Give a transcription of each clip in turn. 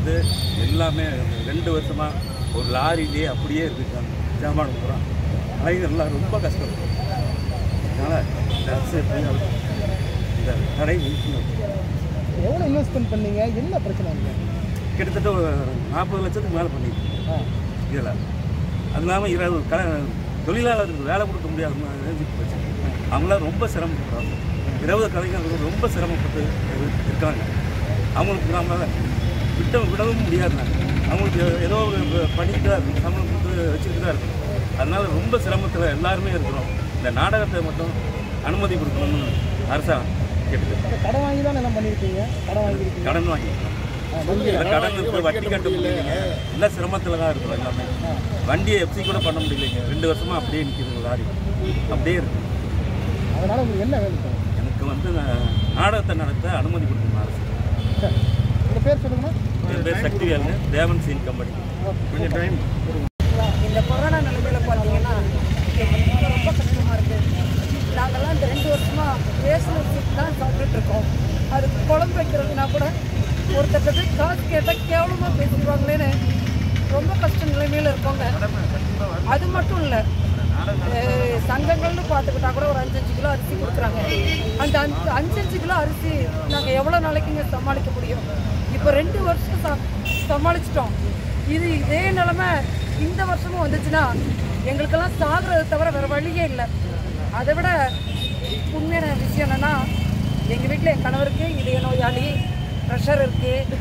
இருந்து எல்லாமே ரெண்டு வருஷமாக ஒரு லாரியிலே அப்படியே இருக்கு ஜாமான் பூரா கலைஞர்லாம் ரொம்ப கஷ்டம் அதனால் இந்த அரசு எப்படியாவது இந்த கடை நீக்கணும் எவ்வளோ இன்வெஸ்ட்மெண்ட் பண்ணீங்க என்ன பிரச்சனை இல்லை கிட்டத்தட்ட ஒரு நாற்பது லட்சத்துக்கு மேலே பண்ணியிருக்கோம் ஆ இதில் அது இல்லாமல் இருபது க தொழிலாளர்களுக்கு வேலை கொடுக்க முடியாத ரேஞ்சுக்கு போச்சு அவங்களாம் ரொம்ப சிரமப்படுறாங்க இருபது கலைஞர்கள் ரொம்ப சிரமப்பட்டு இரு- இருக்காங்க அவங்களுக்கு நாம விட்ட விடவும் முடியாதுங்க அவங்களுக்கு ஏதோ ஒரு பண்ணிட்டு தான் இருக்கணும் சம்பளம் கொடுத்து வச்சுக்கிட்டு தான் இருக்கணும் அதனால ரொம்ப சிரமத்தில் எல்லாருமே இருக்கிறோம் இந்த நாடகத்தை மட்டும் அனுமதி கொடுக்கணும்னு அரசாங்கம் கேட்டுக்கிறேன் இப்போ கடன் வாங்கி தான் எல்லாம் பண்ணியிருக்கீங்க கடன் வாங்கியிருக்கீங்க கடன் வாங்கிக்கிறோம் இந்த கடன் இருக்கு வட்டி கட்ட முடியலைங்க எல்லாம் சிரமத்தில் தான் இருக்கிறோம் எல்லாமே வண்டியை எஃப்சி கூட பண்ண முடியலைங்க ரெண்டு வருஷமா அப்படியே நிற்கிது லாரி அப்படியே இருக்கு அதனால் உங்களுக்கு என்ன வேணும் சார் எனக்கு வந்து நான் நாடகத்தை நடத்த அனுமதி கொடுக்கணும் அரசு சரி உங்கள் பேர் சொல்லுங்கண்ணா என் பேர் சக்திவேல்னு தேவன் சீன் கம்பெனி கொஞ்சம் டைம் இந்த கொரோனா நிலைமையில பார்த்தீங்கன்னா எங்களுக்கு ரொம்ப கஷ்டமாக இருக்குது நாங்கள்லாம் இந்த ரெண்டு வருஷமாக ரேஷன் சீட் தான் சாப்பிட்டுட்டு இருக்கோம் அதுக்கு குழம்பு வைக்கிறதுனா கூட ஒருத்தருக்கு காசு கேட்டால் கேவலமாக பேசிடுவாங்களேன்னு ரொம்ப கஷ்ட நிலைமையில் இருக்கோங்க அது மட்டும் இல்லை சங்கங்கள்னு பார்த்துக்கிட்டா கூட ஒரு அஞ்சு அஞ்சு கிலோ அரிசி கொடுக்குறாங்க அந்த அஞ்சு அஞ்சு அஞ்சு கிலோ அரிசி நாங்கள் எவ்வளோ நாளைக்குங்க சமாளிக்க முடியும் இப்போ ரெண்டு வருஷம் ச சமாளிச்சிட்டோம் இது இதே நிலமை இந்த வருஷமும் வந்துச்சுன்னா எங்களுக்கெல்லாம் சாகுறதை தவிர வேறு வழியே இல்லை அதை விட உண்மையான விஷயம் என்னென்னா எங்கள் வீட்டில் என் கணவருக்கு இதய நோயாளி ப்ரெஷர் இருக்குது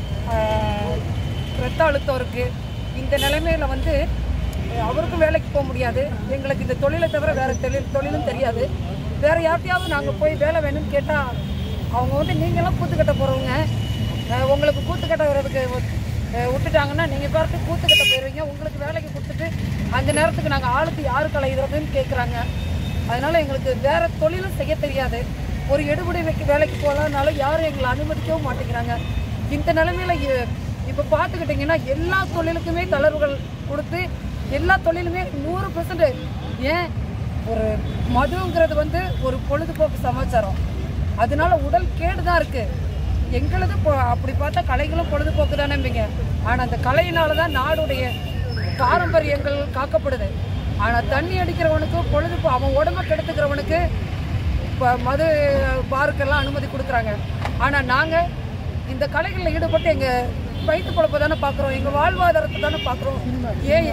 ரத்த அழுத்தம் இருக்குது இந்த நிலைமையில வந்து அஹ், அவருக்கும் வேலைக்கு போக முடியாது எங்களுக்கு இந்த தொழிலை தவிர வேறு தொழில் தொழிலும் தெரியாது வேறு யார்ட்டையாவது நாங்கள் போய் வேலை வேணும்னு கேட்டால் அவங்க வந்து நீங்களாம் கூத்துக்கட்ட போகிறவங்க உங்களுக்கு கூத்துக்கட்ட வர்றதுக்கு அஹ், விட்டுட்டாங்கன்னா நீங்கள் பார்த்து கூத்துக்கட்ட போயிடுவீங்க உங்களுக்கு வேலைக்கு கொடுத்துட்டு அந்த நேரத்துக்கு நாங்கள் ஆளுக்கு யாரு கலையிறதுன்னு கேட்குறாங்க அதனால எங்களுக்கு வேற தொழிலும் செய்ய தெரியாது ஒரு எடுபடி வைக்க வேலைக்கு போகலான்னாலும் யாரும் எங்களை அனுமதிக்கவும் மாட்டேங்கிறாங்க இந்த நிலைமையில இ- இப்போ பார்த்துக்கிட்டிங்கன்னா எல்லா தொழிலுக்குமே தளர்வுகள் கொடுத்து எல்லா தொழிலுமே நூறு பெர்சன்ட் ஏன் ஒரு மதுங்கிறது வந்து ஒரு பொழுதுபோக்கு சமாச்சாரம் அதனால உடல் கேடு தான் இருக்கு எங்களது பொ- அப்படி பார்த்தா கலைகளும் பொழுதுபோக்கு தானேம்பிங்க ஆனால் அந்த கலையினால தான் நாடுடைய பாரம்பரியங்கள் காக்கப்படுது ஆனால் தண்ணி அடிக்கிறவனுக்கு பொழுது அவன் உடம்ப கெடுத்துக்கிறவனுக்கு இப்போ மது பாருக்கெல்லாம் அனுமதி கொடுக்குறாங்க ஆனால் நாங்கள் இந்த கலைகளில் ஈடுபட்டு எங்கள் வயிற்று பொழப்பை தானே பார்க்குறோம் எங்கள் வாழ்வாதாரத்தை தானே பார்க்குறோம் ஏன்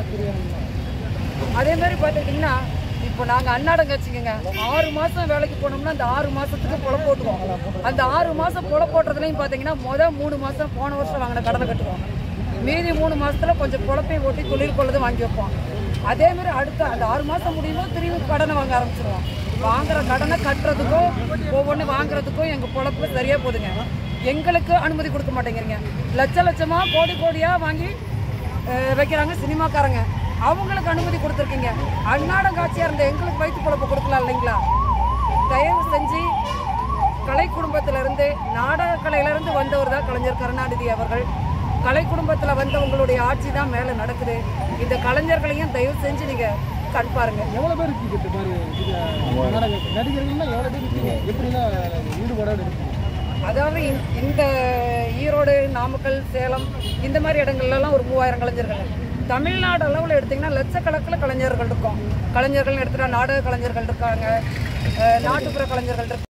அதே மாதிரி பார்த்துக்கிட்டிங்கன்னா இப்போ நாங்கள் அன்னாடம் கட்சிங்க ஆறு மாதம் வேலைக்கு போனோம்னா அந்த ஆறு மாதத்துக்கு புல போட்டுவோம் அந்த ஆறு மாதம் புல போட்டுறதுலையும் பார்த்தீங்கன்னா மொதல் மூணு மாதம் போன வருஷம் வாங்கின கடனை கட்டுவோம் மீதி மூணு மாசத்துல கொஞ்சம் பொழப்பையும் ஓட்டி தொழில் கொள்ளது வாங்கி வைப்போம் அதே மாதிரி அடுத்த அந்த ஆறு மாதம் முடியும்போது திரும்பி கடனை வாங்க ஆரம்பிச்சிருவோம் வாங்குற கடனை கட்டுறதுக்கும் ஒவ்வொன்றும் வாங்குறதுக்கும் எங்கள் பொழப்பு சரியாக போகுதுங்க எங்களுக்கு அனுமதி கொடுக்க மாட்டேங்கிறீங்க லட்ச லட்சமாக கோடி கோடியாக வாங்கி அஹ் வைக்கிறாங்க சினிமாக்காரங்க அவங்களுக்கு அனுமதி கொடுத்துருக்கீங்க அன்னாடம் காட்சியாக இருந்த எங்களுக்கு வயிற்று பொழப்பு கொடுக்கலாம் இல்லைங்களா தயவு செஞ்சு கலை குடும்பத்திலிருந்து நாடக கலையிலிருந்து வந்தவர் தான் கலைஞர் கருணாநிதி அவர்கள் கலை குடும்பத்தில் வந்தவங்களுடைய ஆட்சி தான் மேலே நடக்குது இந்த கலைஞர்களையும் தயவு செஞ்சு நீங்கள் கண் பாருங்க எவ்வளோ பேர் இருக்கீங்க இப்போ பாரு இது நாடக நடிகர்கள்னா எவ்வளோ பேர் இருக்கீங்க எப்படிலாம் ஈடுபாடோடு இருக்கீங்க அதாவது இந்த- இந்த ஈரோடு நாமக்கல் சேலம் இந்த மாதிரி இடங்கள்லாம் ஒரு மூவாயிரம் கலைஞர்கள் தமிழ்நாடு அளவில் எடுத்திங்கன்னா லட்சக்கணக்கில் கலைஞர்கள் இருக்கும் கலைஞர்கள்னு எடுத்துட்டா நாடக கலைஞர்கள் இருக்காங்க அஹ் நாட்டுப்புற கலைஞர்கள் இருக்காங்க